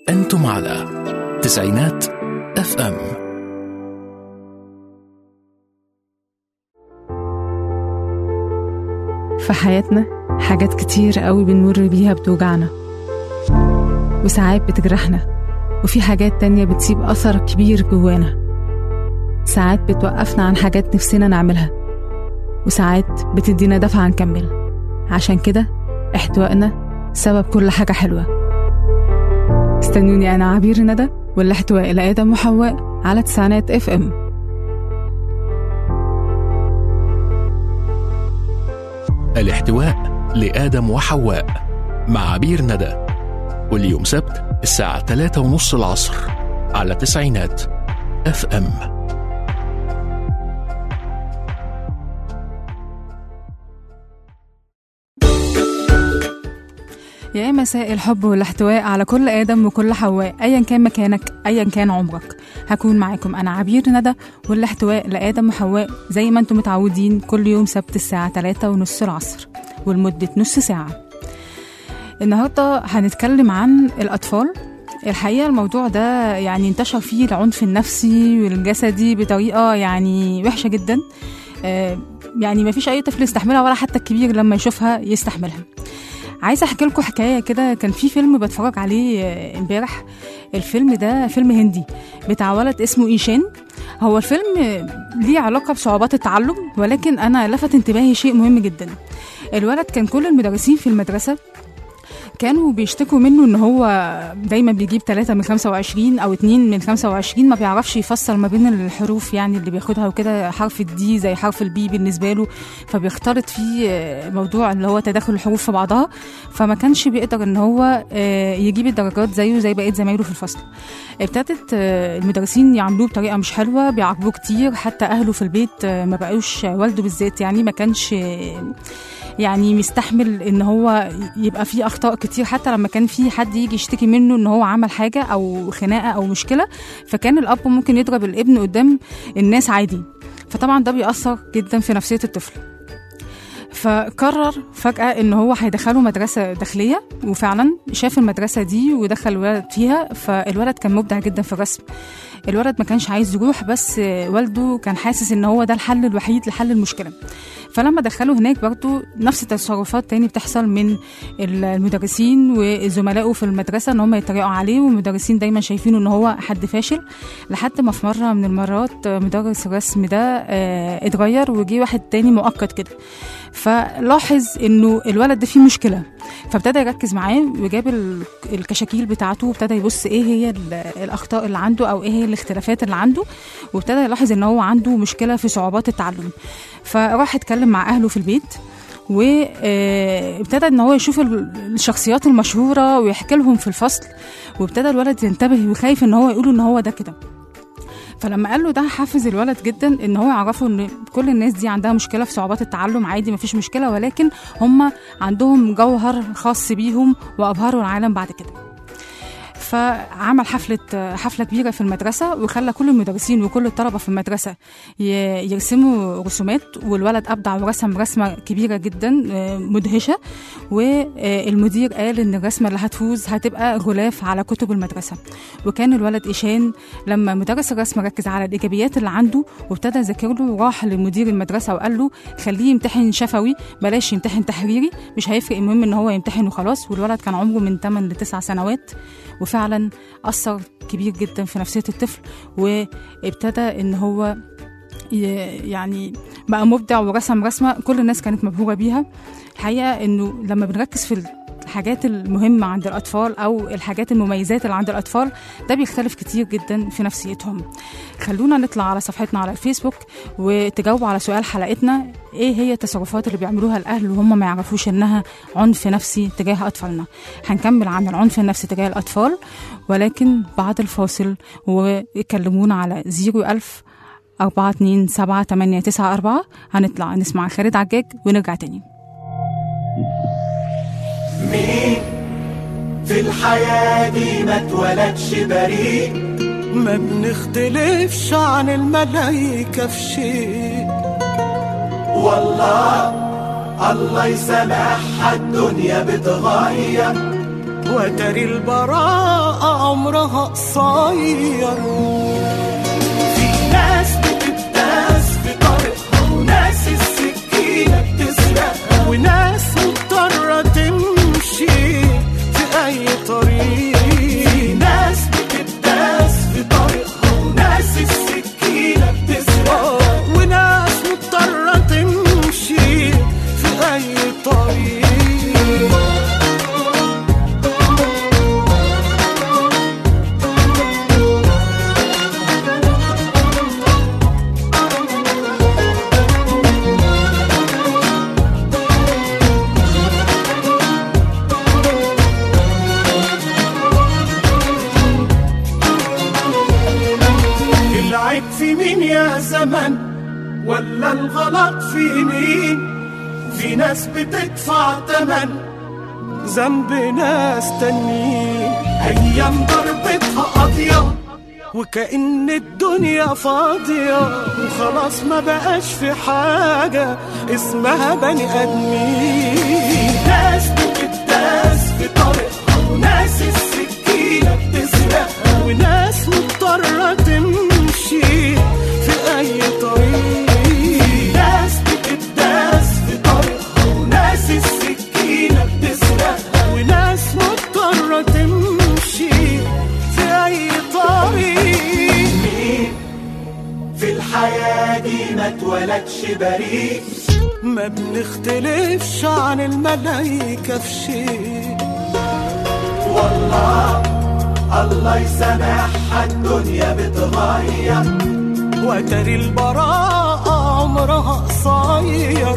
أنتم على تسعينات اف ام في حياتنا حاجات كتير قوي بنمر بيها بتوجعنا وساعات بتجرحنا وفي حاجات تانية بتسيب أثر كبير جوانا ساعات بتوقفنا عن حاجات نفسنا نعملها وساعات بتدينا دفعة نكمل عشان كده احتوائنا سبب كل حاجة حلوة استنوني أنا عبير ندى والاحتواء لآدم وحواء على تسعينات اف ام الاحتواء لآدم وحواء مع عبير ندى واليوم سبت الساعة 3 ونص العصر على تسعينات اف ام يا مساء الحب والاحتواء على كل آدم وكل حواء أيا كان مكانك أيا كان عمرك هكون معاكم أنا عبير ندى والاحتواء لآدم وحواء زي ما انتم متعودين كل يوم سبت الساعة 3 ونص العصر ولمدة نص ساعة النهاردة هنتكلم عن الأطفال الحقيقة الموضوع ده يعني انتشر فيه العنف النفسي والجسدي بطريقة يعني وحشة جدا آه، يعني مفيش أي طفل يستحملها ولا حتى الكبير لما يشوفها يستحملها عايزه احكي لكم حكايه كده كان في فيلم بتفرج عليه آه، امبارح الفيلم ده فيلم هندي بتاع ولد اسمه ايشان هو الفيلم آه، ليه علاقه بصعوبات التعلم ولكن انا لفت انتباهي شيء مهم جدا الولد كان كل المدرسين في المدرسه كانوا بيشتكوا منه ان هو دايما بيجيب 3 من 25 او 2 من 25 ما بيعرفش يفصل ما بين الحروف يعني اللي بياخدها وكده حرف الدي زي حرف البي بالنسبه له فبيختلط فيه آه، موضوع اللي هو تداخل الحروف في بعضها فما كانش بيقدر ان هو آه، يجيب الدرجات زيه زي بقيه زمايله في الفصل ابتدت آه، المدرسين يعاملوه بطريقه مش حلوه بيعاقبوه كتير حتى اهله في البيت آه، ما بقوش والده بالذات يعني ما كانش آه، يعني مستحمل ان هو يبقى فيه اخطاء كتير حتى لما كان في حد يجي يشتكي منه ان هو عمل حاجه او خناقه او مشكله فكان الاب ممكن يضرب الابن قدام الناس عادي فطبعا ده بيأثر جدا في نفسيه الطفل فقرر فجأة إن هو هيدخله مدرسة داخلية وفعلا شاف المدرسة دي ودخل الولد فيها فالولد كان مبدع جدا في الرسم الولد ما كانش عايز يروح بس والده كان حاسس إن هو ده الحل الوحيد لحل المشكلة فلما دخله هناك برضو نفس التصرفات تاني بتحصل من المدرسين وزملائه في المدرسة ان هم يتريقوا عليه والمدرسين دايما شايفينه ان هو حد فاشل لحد ما في مرة من المرات مدرس الرسم ده آه، اتغير وجي واحد تاني مؤقت كده فلاحظ انه الولد ده فيه مشكله فابتدى يركز معاه وجاب ال- الكشاكيل بتاعته وابتدى يبص ايه هي ال- الاخطاء اللي عنده او ايه هي الاختلافات اللي عنده وابتدى يلاحظ ان هو عنده مشكله في صعوبات التعلم فراح اتكلم مع اهله في البيت وابتدى ان هو يشوف ال- الشخصيات المشهوره ويحكي لهم في الفصل وابتدى الولد ينتبه وخايف ان هو يقول ان هو ده كده فلما قال له ده حافز الولد جدا ان هو يعرفه ان كل الناس دي عندها مشكله في صعوبات التعلم عادي مفيش مشكله ولكن هم عندهم جوهر خاص بيهم وابهروا العالم بعد كده فعمل حفلة حفلة كبيرة في المدرسة وخلى كل المدرسين وكل الطلبة في المدرسة ي- يرسموا رسومات والولد أبدع ورسم رسمة كبيرة جدا آه، مدهشة والمدير قال إن الرسمة اللي هتفوز هتبقى غلاف على كتب المدرسة وكان الولد إيشان لما مدرس الرسم ركز على الإيجابيات اللي عنده وابتدى يذاكر له راح لمدير المدرسة وقال له خليه يمتحن شفوي بلاش يمتحن تحريري مش هيفرق المهم إن هو يمتحن وخلاص والولد كان عمره من 8 ل 9 سنوات وفعلا أثر كبير جدا في نفسية الطفل وابتدى إن هو ي- يعني بقى مبدع ورسم رسمة كل الناس كانت مبهورة بيها الحقيقة إنه لما بنركز في الحاجات المهمة عند الأطفال أو الحاجات المميزات اللي عند الأطفال ده بيختلف كتير جدا في نفسيتهم خلونا نطلع على صفحتنا على الفيسبوك وتجاوبوا على سؤال حلقتنا ايه هي التصرفات اللي بيعملوها الاهل وهم ما يعرفوش انها عنف نفسي تجاه اطفالنا هنكمل عن العنف النفسي تجاه الاطفال ولكن بعد الفاصل ويكلمونا على 01000 أربعة اتنين سبعة تمانية تسعة أربعة هنطلع نسمع خالد عجاج ونرجع تاني في الحياة دي ما اتولدش بريء ما بنختلفش عن الملايكة في شيء والله الله يسامحها الدنيا بتغير وتري البراءة عمرها قصير في ناس بتداس في طريقها وناس السكينة بتسرقها وناس مضطرة تمشي في أي طريق في ناس بتداس في طريقها وناس السكينة بتسرقها وناس مضطرة تمشي في أي طريق العيب في مين يا زمن ولا الغلط في مين في ناس بتدفع تمن ذنب ناس تانيين أيام ضربتها قاضية وكأن الدنيا فاضية وخلاص ما بقاش في حاجة اسمها بني آدمين ناس بتداس في طريقها وناس السكينة بتسرقها وناس مضطرة تمشي في أي طريق ناس بتداس في طريقها وناس السكينة بتسرقها وناس مضطرة تمشي في أي طريق مين في الحياة دي ما اتولدش بريء ما بنختلفش عن الملايكة في شيء والله الله يسامحها الدنيا بتغير وتري البراءة عمرها قصير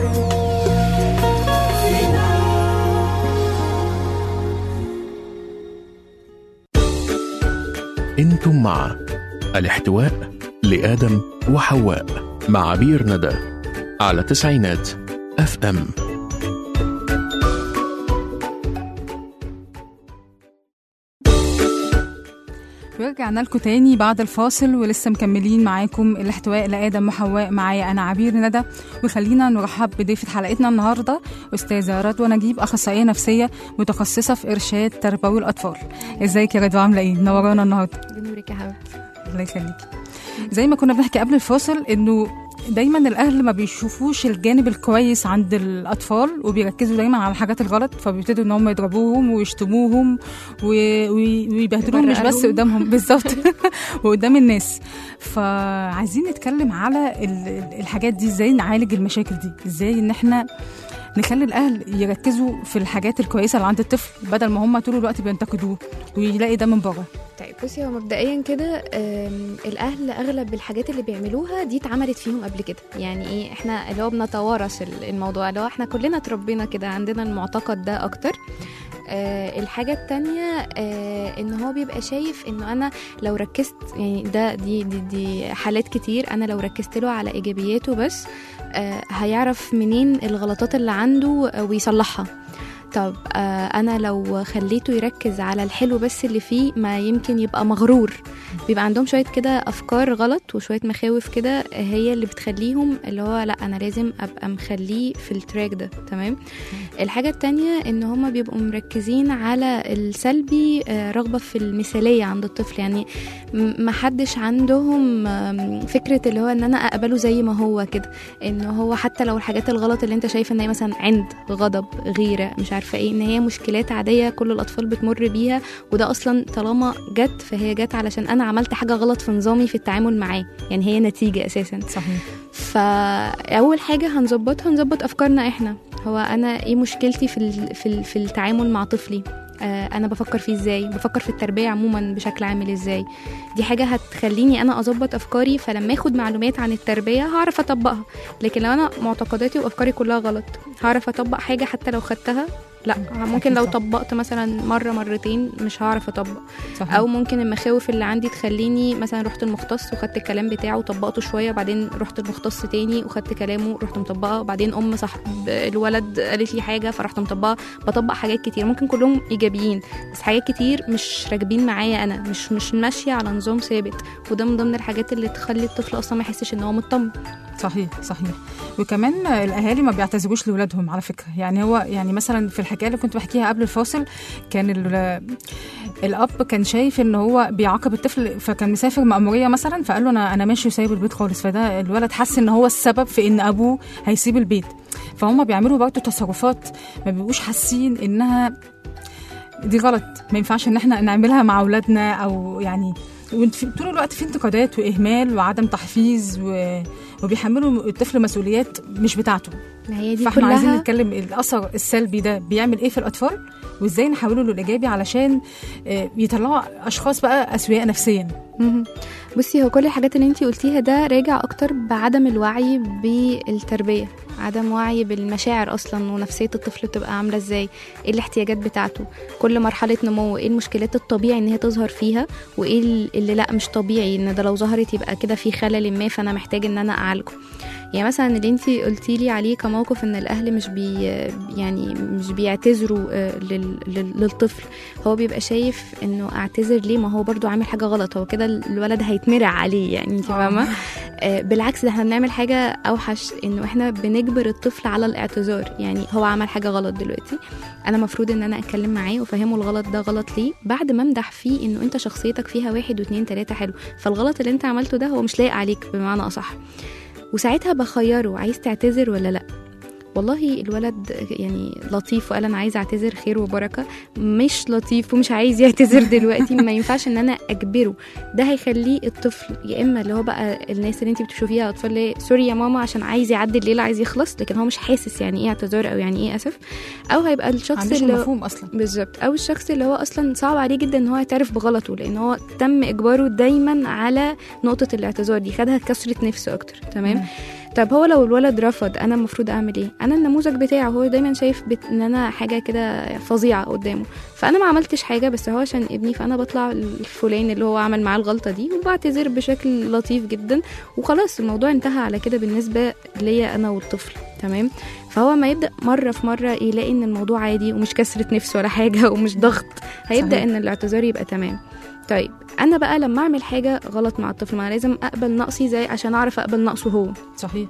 انتم مع الاحتواء لآدم وحواء مع عبير ندى على تسعينات اف ام ورجعنا لكم تاني بعد الفاصل ولسه مكملين معاكم الاحتواء لآدم وحواء معايا أنا عبير ندى وخلينا نرحب بضيفة حلقتنا النهاردة أستاذة رضوى نجيب أخصائية نفسية متخصصة في إرشاد تربوي الأطفال ازيك يا رضوى عاملة إيه؟ نورانا النهاردة بنورك يا حبيبتي الله يخليكي زي ما كنا بنحكي قبل الفاصل انه دايما الاهل ما بيشوفوش الجانب الكويس عند الاطفال وبيركزوا دايما على الحاجات الغلط فبيبتدوا ان هم يضربوهم ويشتموهم و- وي- ويبهدلوهم مش بس يبرقلوهم. قدامهم بالظبط وقدام الناس فعايزين نتكلم على ال- ال- الحاجات دي ازاي نعالج المشاكل دي ازاي ان احنا نخلي الاهل يركزوا في الحاجات الكويسه اللي عند الطفل بدل ما هم طول الوقت بينتقدوه ويلاقي ده من بره طيب بصي هو مبدئيا كده آم، الاهل اغلب الحاجات اللي بيعملوها دي اتعملت فيهم قبل كده يعني ايه احنا اللي هو بنتوارث ال- الموضوع اللي هو احنا كلنا اتربينا كده عندنا المعتقد ده اكتر آه الحاجة التانية آه ان هو بيبقى شايف انه انا لو ركزت يعني ده دي دي, دي حالات كتير انا لو ركزت له على ايجابياته بس آه هيعرف منين الغلطات اللي عنده آه، ويصلحها طب آه انا لو خليته يركز على الحلو بس اللي فيه ما يمكن يبقى مغرور بيبقى عندهم شويه كده افكار غلط وشويه مخاوف كده هي اللي بتخليهم اللي هو لا انا لازم ابقى مخليه في التراك ده تمام الحاجه التانية ان هما بيبقوا مركزين على السلبي آه، رغبه في المثاليه عند الطفل يعني م- محدش عندهم آم، فكره اللي هو ان انا اقبله زي ما هو كده ان هو حتى لو الحاجات الغلط اللي انت شايف ان هي مثلا عند غضب غيره مش عارفه ايه ان هي مشكلات عاديه كل الاطفال بتمر بيها وده اصلا طالما جت فهي جت علشان انا عملت حاجه غلط في نظامي في التعامل معاه يعني هي نتيجه اساسا صحيح فاول حاجه هنظبطها نظبط افكارنا احنا هو انا ايه مشكلتي في ال- في ال- في التعامل مع طفلي آه، انا بفكر فيه ازاي بفكر في التربيه عموما بشكل عامل ازاي دي حاجه هتخليني انا اظبط افكاري فلما اخد معلومات عن التربيه هعرف اطبقها لكن لو انا معتقداتي وافكاري كلها غلط هعرف اطبق حاجه حتى لو خدتها لا ممكن لو صح. طبقت مثلا مره مرتين مش هعرف اطبق صحيح او ممكن المخاوف اللي عندي تخليني مثلا رحت المختص وخدت الكلام بتاعه وطبقته شويه وبعدين رحت المختص تاني وخدت كلامه رحت مطبقه وبعدين ام صاحب الولد قالت لي حاجه فرحت مطبقه بطبق حاجات كتير ممكن كلهم ايجابيين بس حاجات كتير مش راكبين معايا انا مش مش ماشيه على نظام ثابت وده من ضمن الحاجات اللي تخلي الطفل اصلا ما يحسش ان هو مطمن صحيح صحيح وكمان الاهالي ما بيعتذروش لاولادهم على فكره يعني هو يعني مثلا في الحكايه اللي كنت بحكيها قبل الفاصل كان ال- الاب كان شايف ان هو بيعاقب الطفل فكان مسافر مأموريه مثلا فقال له انا انا ماشي وسايب البيت خالص فده الولد حس ان هو السبب في ان ابوه هيسيب البيت فهم بيعملوا برضه تصرفات ما بيبقوش حاسين انها دي غلط ما ينفعش ان احنا نعملها مع اولادنا او يعني وانت في- طول الوقت في انتقادات واهمال وعدم تحفيز و... وبيحملوا الطفل مسؤوليات مش بتاعته ما هي دي فاحنا عايزين كلها نتكلم الاثر السلبي ده بيعمل ايه في الاطفال وازاي نحوله للايجابي علشان آه، يطلعوا اشخاص بقى اسوياء نفسيا مهم. بصي هو كل الحاجات اللي انتي قلتيها ده راجع اكتر بعدم الوعي بالتربيه عدم وعي بالمشاعر اصلا ونفسيه الطفل بتبقى عامله ازاي ايه الاحتياجات بتاعته كل مرحله نمو ايه المشكلات الطبيعي ان هي تظهر فيها وايه اللي لا مش طبيعي ان ده لو ظهرت يبقى كده في خلل ما فانا محتاج ان انا اعالجه يعني مثلا اللي انتي قلتي لي عليه كموقف ان الاهل مش بي يعني مش بيعتذروا آه، لل- لل- للطفل هو بيبقى شايف انه اعتذر ليه ما هو برضو عامل حاجه غلط هو كده الولد هيتمرع عليه يعني انت فاهمه آه، بالعكس ده احنا بنعمل حاجه اوحش انه احنا بنجبر الطفل على الاعتذار يعني هو عمل حاجه غلط دلوقتي انا مفروض ان انا اتكلم معاه وافهمه الغلط ده غلط ليه بعد ما امدح فيه انه انت شخصيتك فيها واحد واتنين تلاته حلو فالغلط اللي انت عملته ده هو مش لايق عليك بمعنى اصح وساعتها بخيره عايز تعتذر ولا لا والله الولد يعني لطيف وقال انا عايز اعتذر خير وبركه مش لطيف ومش عايز يعتذر دلوقتي ما ينفعش ان انا اجبره ده هيخليه الطفل يا اما اللي هو بقى الناس اللي انت بتشوفيها اطفال اللي هي سوري يا ماما عشان عايز يعدي الليل عايز يخلص لكن هو مش حاسس يعني ايه اعتذار او يعني ايه اسف او هيبقى الشخص عندوش اللي المفهوم اصلا بالظبط او الشخص اللي هو اصلا صعب عليه جدا ان هو يعترف بغلطه لان هو تم اجباره دايما على نقطه الاعتذار دي خدها كسره نفس اكتر تمام مم. طب هو لو الولد رفض انا المفروض اعمل ايه انا النموذج بتاعه هو دايما شايف بت... ان انا حاجه كده فظيعه قدامه فانا ما عملتش حاجه بس هو عشان ابني فانا بطلع الفلان اللي هو عمل معاه الغلطه دي وبعتذر بشكل لطيف جدا وخلاص الموضوع انتهى على كده بالنسبه ليا انا والطفل تمام فهو ما يبدا مره في مره يلاقي ان الموضوع عادي ومش كسره نفس ولا حاجه ومش ضغط هيبدا صحيح. ان الاعتذار يبقى تمام طيب انا بقى لما اعمل حاجه غلط مع الطفل ما أنا لازم اقبل نقصي زي عشان اعرف اقبل نقصه هو صحيح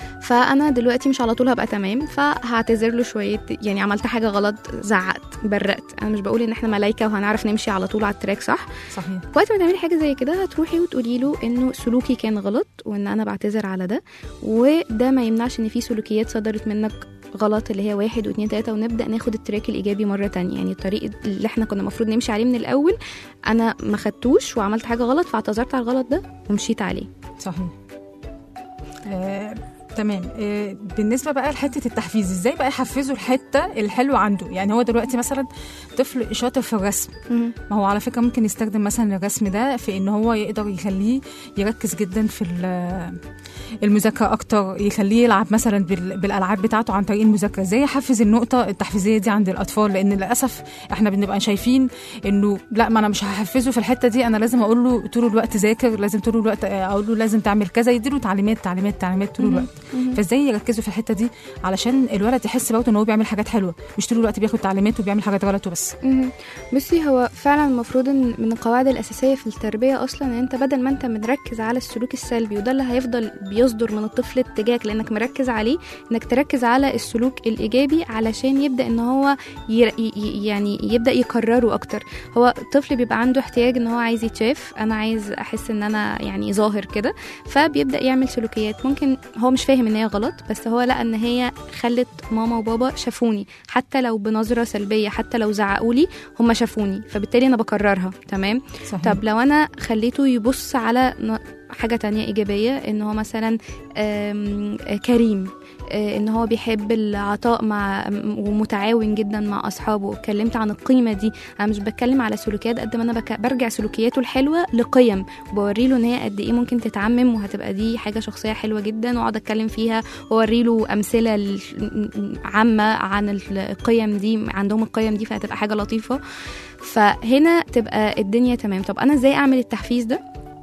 فانا دلوقتي مش على طول هبقى تمام فهعتذر له شويه يعني عملت حاجه غلط زعقت برقت انا مش بقول ان احنا ملايكه وهنعرف نمشي على طول على التراك صح صحيح وقت ما تعملي حاجه زي كده هتروحي وتقولي له انه سلوكي كان غلط وان انا بعتذر على ده وده ما يمنعش ان في سلوكيات صدرت منك غلط اللي هي واحد واتنين تلاته ونبدا ناخد التراك الايجابي مره تانية يعني الطريق اللي احنا كنا المفروض نمشي عليه من الاول انا ما خدتوش وعملت حاجه غلط فاعتذرت على الغلط ده ومشيت عليه صحيح آه، تمام آه، بالنسبه بقى لحته التحفيز ازاي بقى يحفزوا الحته الحلوه عنده يعني هو دلوقتي مثلا طفل شاطر في الرسم ما هو على فكره ممكن يستخدم مثلا الرسم ده في ان هو يقدر يخليه يركز جدا في ال- المذاكره اكتر يخليه يلعب مثلا بال- بالالعاب بتاعته عن طريق المذاكره ازاي يحفز النقطه التحفيزيه دي عند الاطفال لان للاسف احنا بنبقى شايفين انه لا ما انا مش هحفزه في الحته دي انا لازم اقول له طول الوقت ذاكر لازم طول الوقت اقول له لازم تعمل كذا يديله تعليمات تعليمات تعليمات طول الوقت فازاي يركزوا في الحته دي علشان الولد يحس برضه ان هو بيعمل حاجات حلوه مش طول الوقت بياخد تعليمات وبيعمل حاجات غلط وبس مهم. بصي هو فعلا المفروض ان من القواعد الاساسيه في التربيه اصلا ان انت بدل ما انت مركز على السلوك السلبي وده اللي هيفضل بيصدر من الطفل اتجاهك لانك مركز عليه انك تركز على السلوك الايجابي علشان يبدا ان هو ير... ي- ي- يعني يبدا يكرره اكتر هو الطفل بيبقى عنده احتياج ان هو عايز يتشاف انا عايز احس ان انا يعني ظاهر كده فبيبدا يعمل سلوكيات ممكن هو مش فاهم ان هي غلط بس هو لقى ان هي خلت ماما وبابا شافوني حتى لو بنظره سلبيه حتى لو زعقوا لي هم شافوني فبالتالي انا بكررها تمام صحيح طب لو انا خليته يبص على ن- حاجة تانية إيجابية إن هو مثلا آم، آه، كريم آه، ان هو بيحب العطاء مع ومتعاون جدا مع اصحابه اتكلمت عن القيمه دي انا مش بتكلم على سلوكيات قد ما انا بك... برجع سلوكياته الحلوه لقيم وبوري له ان هي قد ايه ممكن تتعمم وهتبقى دي حاجه شخصيه حلوه جدا واقعد اتكلم فيها واوري له امثله ل- عامه عن القيم دي عندهم القيم دي فهتبقى حاجه لطيفه فهنا تبقى الدنيا تمام طب انا ازاي اعمل التحفيز ده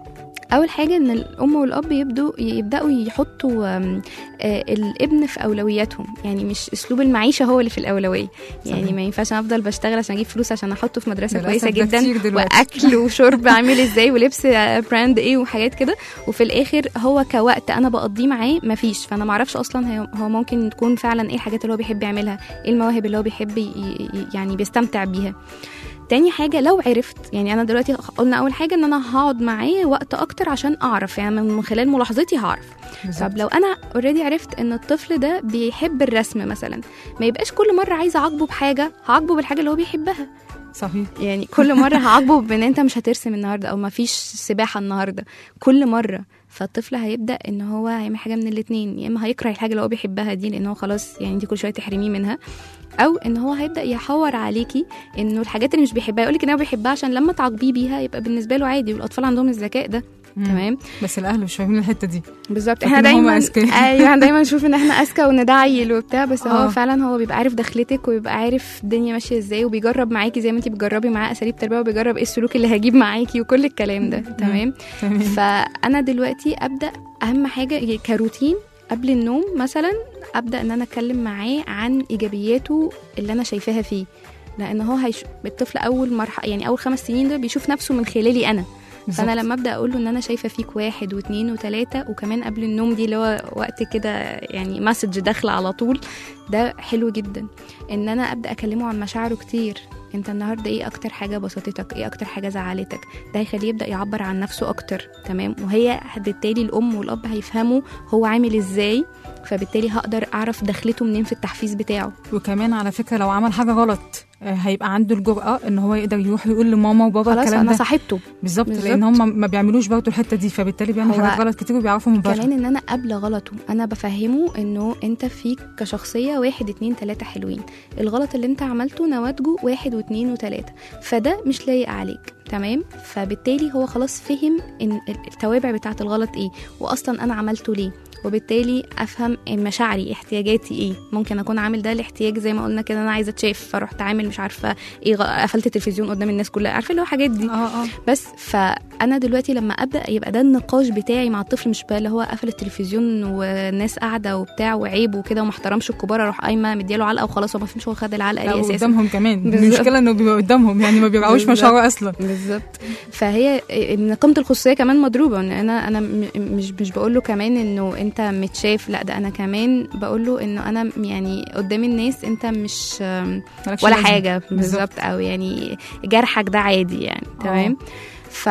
اول حاجه ان الام والاب يبدوا يبداوا يحطوا آم، آه، الابن في اولوياتهم يعني مش اسلوب المعيشه هو اللي في الاولويه يعني صحيح. ما ينفعش أنا افضل بشتغل عشان اجيب فلوس عشان احطه في مدرسه للأسف كويسه ده جدا كتير دلوقتي. واكل وشرب عامل ازاي ولبس آه، براند ايه وحاجات كده وفي الاخر هو كوقت انا بقضيه معاه مفيش فانا معرفش اصلا هي- هو ممكن تكون فعلا ايه الحاجات اللي هو بيحب يعملها ايه المواهب اللي هو بيحب ي- ي- يعني بيستمتع بيها تاني حاجة لو عرفت يعني أنا دلوقتي قلنا أول حاجة إن أنا هقعد معاه وقت أكتر عشان أعرف يعني من خلال ملاحظتي هعرف بالظبط. طب لو أنا اوريدي عرفت إن الطفل ده بيحب الرسم مثلا ما يبقاش كل مرة عايزة أعاقبه بحاجة هعاقبه بالحاجة اللي هو بيحبها صحيح يعني كل مره هعاقبه بان انت مش هترسم النهارده او ما فيش سباحه النهارده كل مره فالطفل هيبدا ان هو هيعمل حاجه من الاتنين يا اما هيكره الحاجه اللي هو بيحبها دي لان هو خلاص يعني انت كل شويه تحرميه منها او ان هو هيبدا يحور عليكي انه الحاجات اللي مش بيحبها يقولك ان هو بيحبها عشان لما تعاقبيه بيها يبقى بالنسبه له عادي والاطفال عندهم الذكاء ده مم. تمام بس الاهل مش فاهمين الحته دي بالظبط فاكرين احنا إن هما دايما أذكياء. ايوه احنا دايما نشوف ان احنا اذكى وان ده عيل وبتاع بس هو آه. فعلا هو بيبقى عارف دخلتك وبيبقى عارف الدنيا ماشيه ازاي وبيجرب معاكي زي ما انت بتجربي معاه اساليب تربيه وبيجرب ايه السلوك اللي هجيب معاكي وكل الكلام ده تمام تمام فانا دلوقتي ابدا اهم حاجه كروتين قبل النوم مثلا ابدا ان انا اتكلم معاه عن ايجابياته اللي انا شايفاها فيه لان هو هيش... الطفل اول مرحله يعني اول خمس سنين دول بيشوف نفسه من خلالي انا بالظبط. فانا لما ابدا اقول له ان انا شايفه فيك واحد واثنين وثلاثه وكمان قبل النوم دي اللي هو وقت كده يعني مسج داخله على طول ده حلو جدا ان انا ابدا اكلمه عن مشاعره كتير انت النهارده ايه اكتر حاجه بسطتك ايه اكتر حاجه زعلتك ده هيخليه يبدا يعبر عن نفسه اكتر تمام وهي بالتالي الام والاب هيفهموا هو عامل ازاي فبالتالي هقدر اعرف دخلته منين في التحفيز بتاعه وكمان على فكره لو عمل حاجه غلط آه، هيبقى عنده الجرأة ان هو يقدر يروح يقول لماما وبابا خلاص الكلام انا ده صاحبته بالظبط بالظبط. لان هم ما بيعملوش برضه الحته دي فبالتالي بيعمل هو حاجات غلط كتير وبيعرفوا من بره كمان ان انا قبل غلطه انا بفهمه انه انت فيك كشخصيه واحد اتنين تلاته حلوين الغلط اللي انت عملته نواتجه واحد واتنين وتلاته فده مش لايق عليك تمام فبالتالي هو خلاص فهم ان التوابع بتاعه الغلط ايه واصلا انا عملته ليه وبالتالي افهم مشاعري احتياجاتي ايه ممكن اكون عامل ده الاحتياج زي ما قلنا كده انا عايزه اتشاف فرحت عامل مش عارفه ايه غ- قفلت التلفزيون قدام الناس كلها عارفه اللي هو حاجات دي اه اه بس فانا دلوقتي لما ابدا يبقى ده النقاش بتاعي مع الطفل مش بقى اللي هو قفل التلفزيون والناس قاعده وبتاع وعيب وكده وما احترمش الكبار اروح قايمه مدياله علقه وخلاص هو ما فهمش هو خد العلقه لا ليه اساسا قدامهم كمان بالظبط. المشكله انه بيبقى قدامهم يعني ما بيراعوش بالظبط. مشاعره اصلا بالظبط فهي ان قيمه الخصوصيه كمان مضروبه ان انا انا م- مش مش بقول له كمان انه انت متشاف لا ده انا كمان بقول له انه انا يعني قدام الناس انت مش مالكش ولا لازمة. حاجه بالظبط او يعني جرحك ده عادي يعني تمام ف...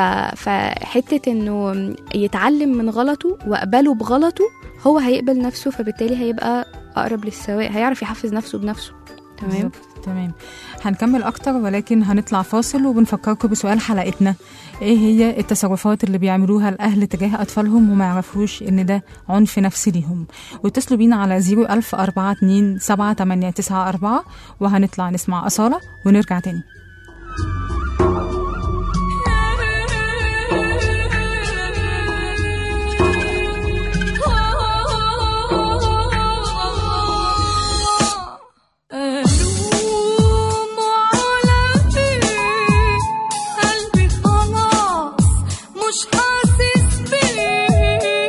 فحته انه يتعلم من غلطه واقبله بغلطه هو هيقبل نفسه فبالتالي هيبقى اقرب للسواء هيعرف يحفز نفسه بنفسه تمام بالظبط. تمام هنكمل اكتر ولكن هنطلع فاصل وبنفكركم بسؤال حلقتنا ايه هي التصرفات اللي بيعملوها الاهل تجاه اطفالهم وما يعرفوش ان ده عنف نفسي ليهم واتصلوا بينا على 01042 7894 وهنطلع نسمع اصاله ونرجع تاني ألوم على إيه قلبي خلاص مش حاسس بيه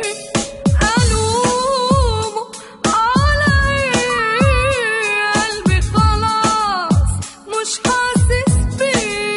ألوم على إيه قلبي خلاص مش حاسس بيه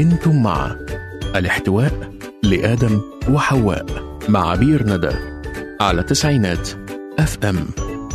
انتم مع الاحتواء لآدم وحواء مع عبير ندى على تسعينات اف ام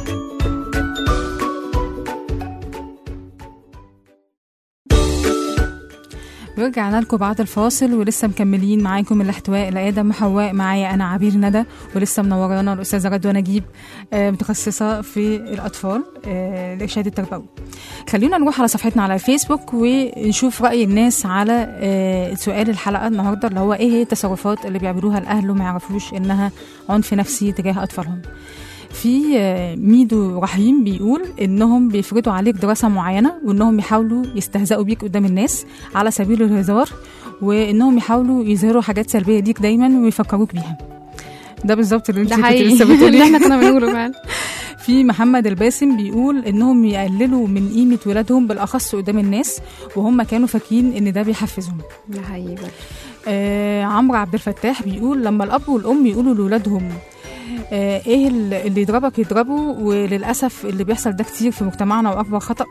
ورجعنا لكم بعد الفاصل ولسه مكملين معاكم الاحتواء لآدم وحواء معايا أنا عبير ندى ولسه منورانا الأستاذة رضوى نجيب آه، متخصصة في الأطفال آه، الإرشاد التربوي خلينا نروح على صفحتنا على الفيسبوك ونشوف رأي الناس على آه، سؤال الحلقة النهاردة اللي هو إيه هي التصرفات اللي بيعملوها الأهل وما يعرفوش إنها عنف نفسي تجاه أطفالهم في آه، ميدو رحيم بيقول انهم بيفرضوا عليك دراسه معينه وانهم يحاولوا يستهزئوا بيك قدام الناس على سبيل الهزار وانهم يحاولوا يظهروا حاجات سلبيه ليك دايما ويفكروك بيها ده بالظبط اللي انت ده كنت حقيقي لسه اللي بتقوليه احنا كنا بنقوله فعلا في محمد الباسم بيقول انهم يقللوا من قيمه ولادهم بالاخص قدام الناس وهم كانوا فاكرين ان ده بيحفزهم ده حقيقي برضه. آه عمرو عبد الفتاح بيقول لما الاب والام يقولوا لاولادهم آه ايه ال- اللي يضربك يضربه وللاسف اللي بيحصل ده كتير في مجتمعنا واكبر خطا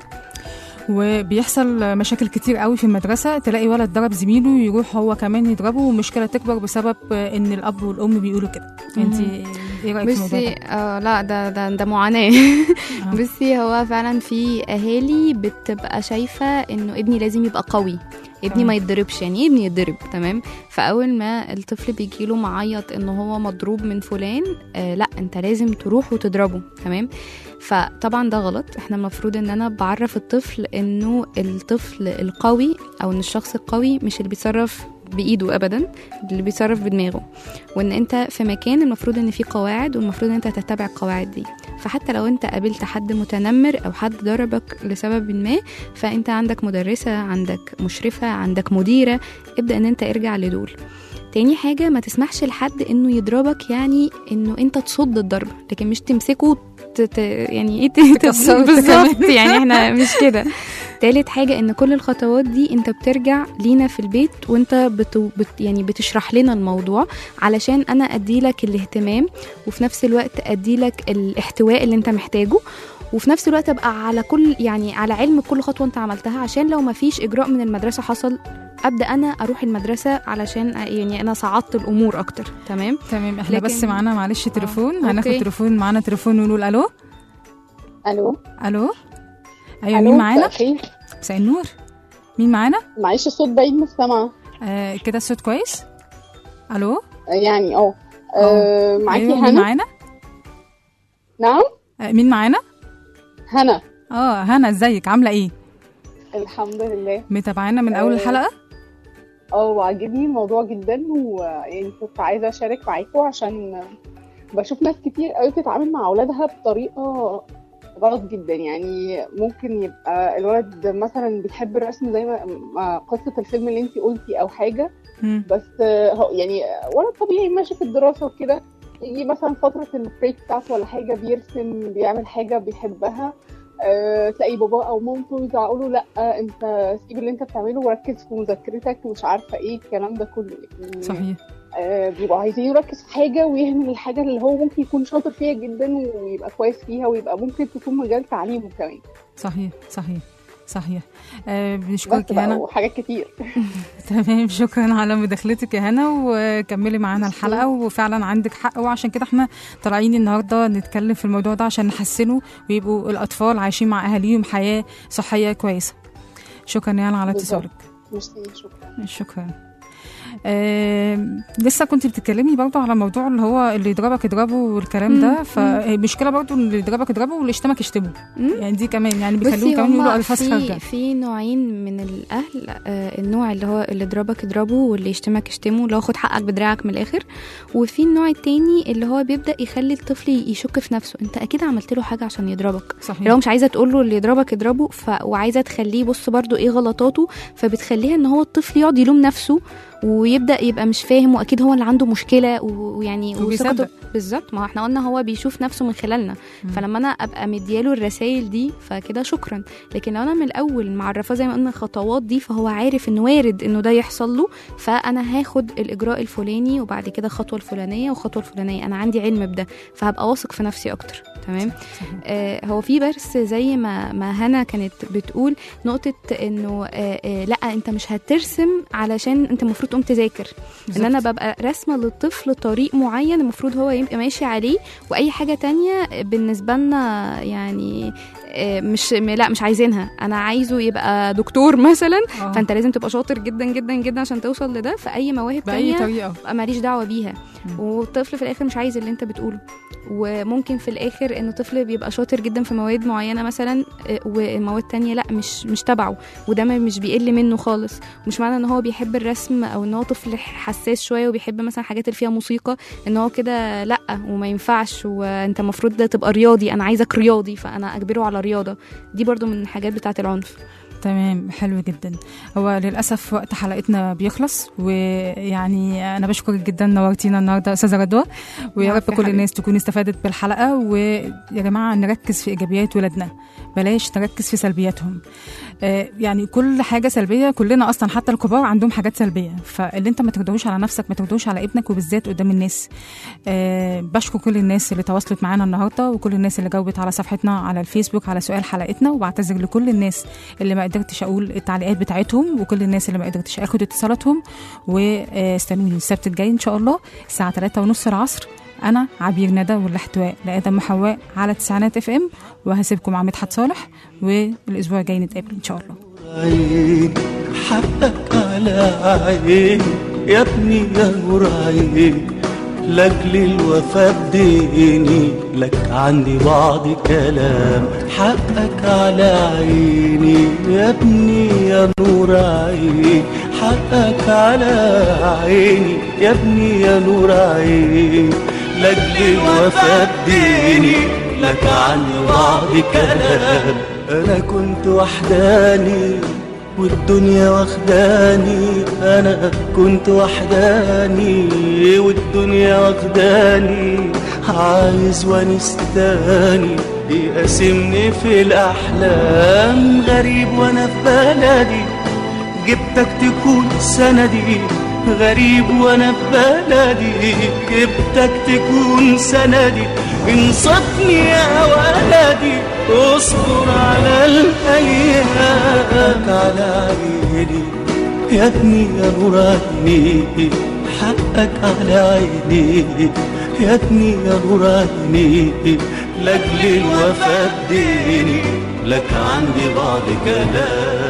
وبيحصل مشاكل كتير قوي في المدرسة تلاقي ولد ضرب زميله يروح هو كمان يضربه والمشكلة تكبر بسبب آه، ان الاب والام بيقولوا كده انت ايه رأيك في الموضوع بصي ده؟ آه لا ده ده ده معاناه آه. بصي هو فعلا في اهالي بتبقى شايفه انه ابني لازم يبقى قوي ابني آه. ما يتضربش يعني إيه ابني يتضرب تمام فاول ما الطفل بيجيله معيط ان هو مضروب من فلان آه لا انت لازم تروح وتضربه تمام فطبعا ده غلط احنا المفروض ان انا بعرف الطفل انه الطفل القوي او ان الشخص القوي مش اللي بيتصرف بايده ابدا اللي بيتصرف بدماغه وان انت في مكان المفروض ان فيه قواعد والمفروض ان انت تتبع القواعد دي فحتى لو انت قابلت حد متنمر او حد ضربك لسبب ما فانت عندك مدرسة عندك مشرفة عندك مديرة ابدأ ان انت ارجع لدول تاني حاجة ما تسمحش لحد انه يضربك يعني انه انت تصد الضرب لكن مش تمسكه ت... ت... يعني ايه ت- تكسره انت بالظبط كمان. يعني احنا مش كده تالت حاجة ان كل الخطوات دي انت بترجع لينا في البيت وانت بت... بت... يعني بتشرح لنا الموضوع علشان انا اديلك الاهتمام وفي نفس الوقت اديلك الاحتواء اللي انت محتاجه وفي نفس الوقت ابقى على كل يعني على علم بكل خطوه انت عملتها عشان لو ما فيش اجراء من المدرسه حصل ابدا انا اروح المدرسه علشان يعني انا صعدت الامور اكتر تمام تمام احنا لكن- بس معانا معلش تليفون أوكي. هناخد تليفون معانا تليفون ونقول الو الو الو ايوه الو مين معانا مساء الخير مساء النور مين معانا معلش الصوت بعيد مش سامعه آه كده الصوت كويس الو يعني اه آه، معاكي ايوه مين هنا معانا نعم آه مين معانا هنا اه هنا ازيك عامله ايه الحمد لله متابعانا من اول آه، الحلقه اه وعجبني الموضوع جدا ويعني كنت عايزه اشارك معاكم عشان بشوف ناس كتير قوي بتتعامل مع اولادها بطريقه غلط جدا يعني ممكن يبقى الولد مثلا بيحب الرسم زي ما ما قصه الفيلم اللي انت قلتي او حاجه مم. بس آه، هو يعني ولد طبيعي ماشي في الدراسة وكده يجي مثلا فترة البريك بتاعته ولا حاجة بيرسم بيعمل حاجة بيحبها أه تلاقي باباه أو مامته يزعقوا له لأ أنت سيب اللي أنت بتعمله وركز في مذاكرتك مش عارفة إيه الكلام ده كله يعني صحيح أه بيبقوا عايزين يركز في حاجة ويهمل الحاجة اللي هو ممكن يكون شاطر فيها جدا ويبقى كويس فيها ويبقى ممكن تكون مجال تعليمه كمان صحيح صحيح صحيح آه بس بنشكرك يا بقى هنا وحاجات كتير تمام شكرا على مداخلتك يا هنا وكملي معانا الحلقه وفعلا عندك حق وعشان كده احنا طالعين النهارده نتكلم في الموضوع ده عشان نحسنه ويبقوا الاطفال عايشين مع اهاليهم حياه صحيه كويسه شكرا يا هنا على بالظبط. اتصالك ميرسي شكرا شكرا آه لسه كنت بتتكلمي برضه على موضوع اللي هو اللي يضربك يضربه والكلام ده مم. فالمشكله برضه ان اللي يضربك يضربه واللي يشتمك يشتمه مم. يعني دي كمان يعني بيخلوهم بصي كمان يقولوا هما الفاظ في خارجه في نوعين من الاهل آه النوع اللي هو اللي يضربك يضربه واللي يشتمك يشتمه اللي هو خد حقك بدراعك من الاخر وفي النوع التاني اللي هو بيبدا يخلي الطفل يشك في نفسه انت اكيد عملت له حاجه عشان يضربك صحيح لو مش عايزه تقول له اللي يضربك يضربه ف... وعايزه تخليه بص برضو ايه غلطاته فبتخليها ان هو الطفل يقعد يلوم نفسه ويبدا يبقى مش فاهم واكيد هو اللي عنده مشكله و- ويعني وبيصدق. وثقته بالظبط ما هو احنا قلنا هو بيشوف نفسه من خلالنا مم. فلما انا ابقى مدياله الرسائل دي فكده شكرا لكن لو انا من الاول معرفاه زي ما قلنا الخطوات دي فهو عارف انه وارد انه ده يحصل له فانا هاخد الاجراء الفلاني وبعد كده الخطوه الفلانيه والخطوه الفلانيه انا عندي علم بده فهبقى واثق في نفسي اكتر تمام آه هو في بس زي ما ما هنا كانت بتقول نقطه انه آه آه لا انت مش هترسم علشان انت المفروض تقوم تذاكر ان انا ببقى راسمه للطفل طريق معين المفروض هو يبقى ماشي عليه واي حاجه تانية بالنسبه لنا يعني آه، مش م- لا مش عايزينها انا عايزه يبقى دكتور مثلا آه. فانت لازم تبقى شاطر جدا جدا جدا عشان توصل لده فاي مواهب باي تانية طريقه بقى ماليش دعوه بيها مم. والطفل في الاخر مش عايز اللي انت بتقوله وممكن في الاخر ان طفل بيبقى شاطر جدا في مواد معينه مثلا آه، ومواد تانية لا مش مش تبعه وده ما- مش بيقل منه خالص مش معنى ان هو بيحب الرسم او ان هو طفل حساس شويه وبيحب مثلا حاجات اللي فيها موسيقى ان هو كده لا وما ينفعش وانت المفروض ده تبقى رياضي انا عايزك رياضي فانا اجبره على رياضه دي برضو من الحاجات بتاعه العنف تمام حلو جدا هو للاسف وقت حلقتنا بيخلص ويعني انا بشكرك جدا نورتينا النهارده استاذه رضوى ويا العفو رب يا كل حبيبي. الناس تكون استفادت بالحلقه ويا جماعه نركز في ايجابيات ولادنا بلاش نركز في سلبياتهم آه، يعني كل حاجه سلبيه كلنا اصلا حتى الكبار عندهم حاجات سلبيه فاللي انت ما تقدروش على نفسك ما تقدروش على ابنك وبالذات قدام الناس آه، بشكر كل الناس اللي تواصلت معانا النهارده وكل الناس اللي جاوبت على صفحتنا على الفيسبوك على سؤال حلقتنا وبعتذر لكل الناس اللي ما قدرتش اقول التعليقات بتاعتهم وكل الناس اللي ما قدرتش اخد اتصالاتهم واستنوني السبت الجاي ان شاء الله الساعه 3 ونص العصر انا عبير ندى والاحتواء لادم وحواء على تسعينات اف ام وهسيبكم مع مدحت صالح والاسبوع الجاي نتقابل ان شاء الله عيني حقك على عيني يا ابني يا نور عيني لاجل الوفا بديني لك عندي بعض كلام حقك على عيني يا ابني يا نور عيني حقك على عيني يا ابني يا نور عيني لاجل الوفا بديني لك عندي بعض كلام انا كنت وحداني والدنيا واخداني انا كنت وحداني والدنيا واخداني عايز ونستاني يقاسمني في الاحلام غريب وانا في بلدي جبتك تكون سندي غريب وانا في بلدي جبتك تكون سندي انصفني يا ولدي اصبر على الايام على عيني يا ابني يا نور عيني حقك على عيني يا ابني يا نور عيني لاجل الوفا بديني لك عندي بعض كلام